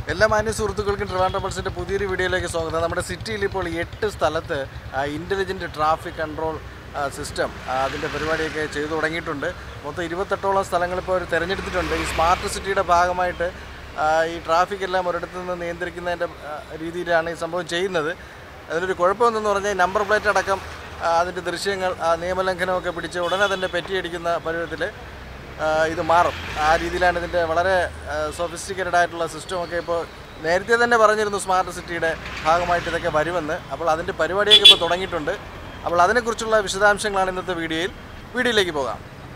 എല്ലാ മാന്യ സുഹൃത്തുക്കൾക്കും ട്രിവാൻഡ്രം പൾസിൻ്റെ പുതിയൊരു വീഡിയോയിലേക്ക് സ്വാഗതം നമ്മുടെ സിറ്റിയിൽ ഇപ്പോൾ എട്ട് സ്ഥലത്ത് ഇൻ്റലിജൻറ്റ് ട്രാഫിക് കൺട്രോൾ സിസ്റ്റം അതിൻ്റെ പരിപാടിയൊക്കെ ചെയ്തു തുടങ്ങിയിട്ടുണ്ട് മൊത്തം ഇരുപത്തെട്ടോളം സ്ഥലങ്ങൾ ഇപ്പോൾ അവർ തിരഞ്ഞെടുത്തിട്ടുണ്ട് ഈ സ്മാർട്ട് സിറ്റിയുടെ ഭാഗമായിട്ട് ആ, ഈ ട്രാഫിക് എല്ലാം ഒരിടത്തു നിന്ന് നിയന്ത്രിക്കുന്നതിൻ്റെ ആ, രീതിയിലാണ് ഈ സംഭവം ചെയ്യുന്നത് അതിലൊരു കുഴപ്പമെന്ന് പറഞ്ഞാൽ നമ്പർ പ്ലേറ്റ് അടക്കം ആ, അതിൻ്റെ ദൃശ്യങ്ങൾ ആ, നിയമലംഘനമൊക്കെ പിടിച്ച് ഉടനെ തന്നെ പെറ്റിയടിക്കുന്ന പരുവത്തിൽ ആ, ഇത് മാറും ആ രീതിയിലാണ് ഇതിൻ്റെ വളരെ സൊഫിസ്റ്റിക്കേറ്റഡ് ആയിട്ടുള്ള സിസ്റ്റമൊക്കെ ഇപ്പോൾ നേരത്തെ തന്നെ പറഞ്ഞിരുന്നു സ്മാർട്ട് സിറ്റിയുടെ ഭാഗമായിട്ട് ഇതൊക്കെ വരുമെന്ന് അപ്പോൾ അതിൻ്റെ പരിപാടിയൊക്കെ ഇപ്പോൾ തുടങ്ങിയിട്ടുണ്ട് അപ്പോൾ അതിനെക്കുറിച്ചുള്ള വിശദാംശങ്ങളാണ് ഇന്നത്തെ വീഡിയോയിൽ വീഡിയോയിലേക്ക് പോകാം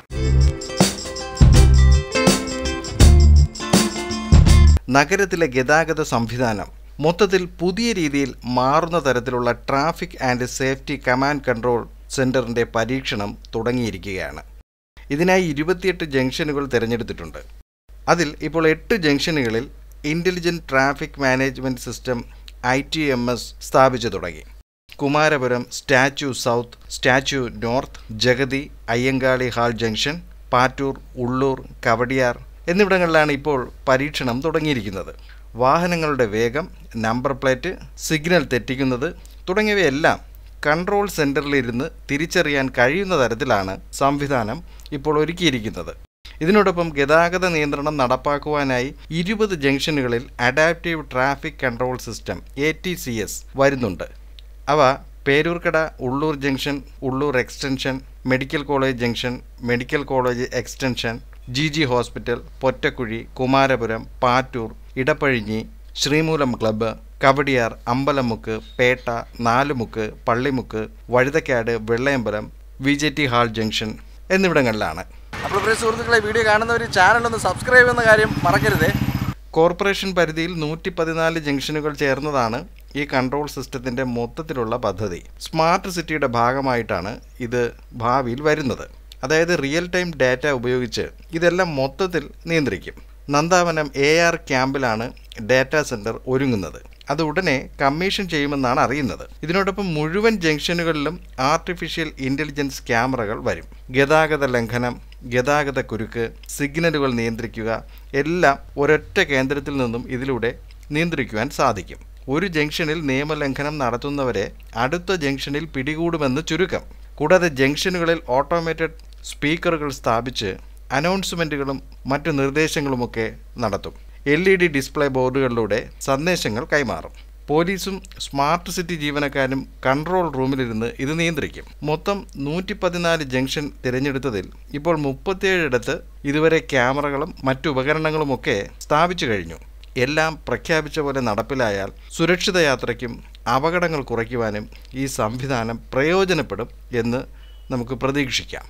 നഗരത്തിലെ ഗതാഗത സംവിധാനം മൊത്തത്തിൽ പുതിയ രീതിയിൽ മാറുന്ന തരത്തിലുള്ള traffic and safety command control സെൻറ്ററിൻ്റെ പരീക്ഷണം തുടങ്ങിയിരിക്കുകയാണ് ഇതിനായി ഇരുപത്തിയെട്ട് ജംഗ്ഷനുകൾ തിരഞ്ഞെടുത്തിട്ടുണ്ട് അതിൽ ഇപ്പോൾ എട്ട് ജംഗ്ഷനുകളിൽ intelligent traffic management system I T M S സ്ഥാപിച്ചു തുടങ്ങി Kumarapuram statue south statue north Jagathy Ayyankali hall junction Pattoor Ulloor Kawdiar എന്നിവിടങ്ങളിലാണ് ഇപ്പോൾ പരീക്ഷണം തുടങ്ങിയിരിക്കുന്നത് വാഹനങ്ങളുടെ വേഗം നമ്പർ പ്ലേറ്റ് സിഗ്നൽ തെറ്റിക്കുന്നത് തുടങ്ങിയവയെല്ലാം കൺട്രോൾ സെൻറ്ററിലിരുന്ന് തിരിച്ചറിയാൻ കഴിയുന്ന തരത്തിലാണ് സംവിധാനം ഇപ്പോൾ ഒരുക്കിയിരിക്കുന്നത് ഇതിനോടൊപ്പം ഗതാഗത നിയന്ത്രണം നടപ്പാക്കുവാനായി ഇരുപത് ജംഗ്ഷനുകളിൽ adaptive traffic control system A T C S വരുന്നുണ്ട് അവ Peroorkada Ulloor junction Ulloor extension medical college junction medical college extension G G hospital Pottakuzhi Kumarapuram Pattoor Edappazhinji Sreemoolam club Kawdiar Ambalamukku Petta Nalumukku Pallimukku Vazhuthacaud Vellayambalam V J T hall junction എന്നിവിടങ്ങളിലാണ് അപ്പോൾ പ്രിയ സുഹൃത്തുക്കളെ വീഡിയോ കാണുന്നവർ ചാനലൊന്ന് സബ്സ്ക്രൈബ് ചെയ്യുന്ന കാര്യം മറക്കരുതേ കോർപ്പറേഷൻ പരിധിയിൽ നൂറ്റി പതിനാല് ജംഗ്ഷനുകൾ ചേർന്നതാണ് ഈ കൺട്രോൾ സിസ്റ്റത്തിൻ്റെ മൊത്തത്തിലുള്ള പദ്ധതി സ്മാർട്ട് സിറ്റിയുടെ ഭാഗമായിട്ടാണ് ഇത് ഭാവിയിൽ വരുന്നത് അതായത് റിയൽ ടൈം ഡാറ്റ ഉപയോഗിച്ച് ഇതെല്ലാം മൊത്തത്തിൽ നിയന്ത്രിക്കും നന്ദാവനം എ ആർ ക്യാമ്പിലാണ് ഡാറ്റാ സെൻറ്റർ ഒരുങ്ങുന്നത് അത് ഉടനെ കമ്മീഷൻ ചെയ്യുമെന്നാണ് അറിയുന്നത് ഇതിനോടൊപ്പം മുഴുവൻ ജംഗ്ഷനുകളിലും ആർട്ടിഫിഷ്യൽ ഇൻ്റലിജൻസ് ക്യാമറകൾ വരും ഗതാഗത ലംഘനം ഗതാഗത കുരുക്ക് സിഗ്നലുകൾ നിയന്ത്രിക്കുക എല്ലാം ഒരൊറ്റ കേന്ദ്രത്തിൽ നിന്നും ഇതിലൂടെ നിയന്ത്രിക്കുവാൻ സാധിക്കും ഒരു ജംഗ്ഷനിൽ നിയമലംഘനം നടത്തുന്നവരെ അടുത്ത ജംഗ്ഷനിൽ പിടികൂടുമെന്ന് ചുരുക്കം കൂടാതെ ജംഗ്ഷനുകളിൽ ഓട്ടോമേറ്റഡ് സ്പീക്കറുകൾ സ്ഥാപിച്ച് അനൗൺസ്മെൻറ്റുകളും മറ്റു നിർദ്ദേശങ്ങളുമൊക്കെ നടത്തും എൽ ഇ ഡി ഡിസ്പ്ലേ ബോർഡുകളിലൂടെ സന്ദേശങ്ങൾ കൈമാറും പോലീസും സ്മാർട്ട് സിറ്റി ജീവനക്കാരും കൺട്രോൾ റൂമിലിരുന്ന് ഇത് നിയന്ത്രിക്കും മൊത്തം നൂറ്റി പതിനാല് ജംഗ്ഷൻ തിരഞ്ഞെടുത്തതിൽ ഇപ്പോൾ മുപ്പത്തിയേഴിടത്ത് ഇതുവരെ ക്യാമറകളും മറ്റു ഉപകരണങ്ങളുമൊക്കെ സ്ഥാപിച്ചു കഴിഞ്ഞു എല്ലാം പ്രഖ്യാപിച്ച പോലെ നടപ്പിലായാൽ സുരക്ഷിത യാത്രയ്ക്കും അപകടങ്ങൾ കുറയ്ക്കുവാനും ഈ സംവിധാനം പ്രയോജനപ്പെടും എന്ന് നമുക്ക് പ്രതീക്ഷിക്കാം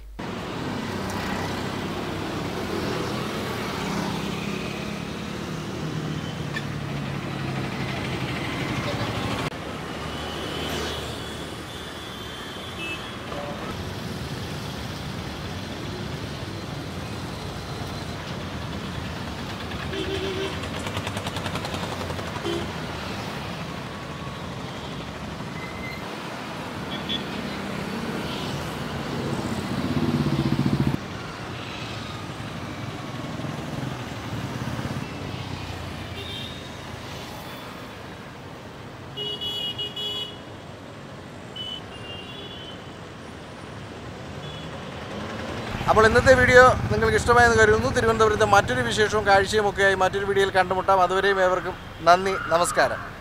അപ്പോൾ ഇന്നത്തെ വീഡിയോ നിങ്ങൾക്ക് ഇഷ്ടമായെന്ന് കരുതുന്നു തിരുവനന്തപുരത്തെ മറ്റൊരു വിശേഷവും കാഴ്ചയും ഒക്കെയായി മറ്റൊരു വീഡിയോയിൽ കണ്ടുമുട്ടാം അതുവരെയും ഏവർക്കും നന്ദി നമസ്കാരം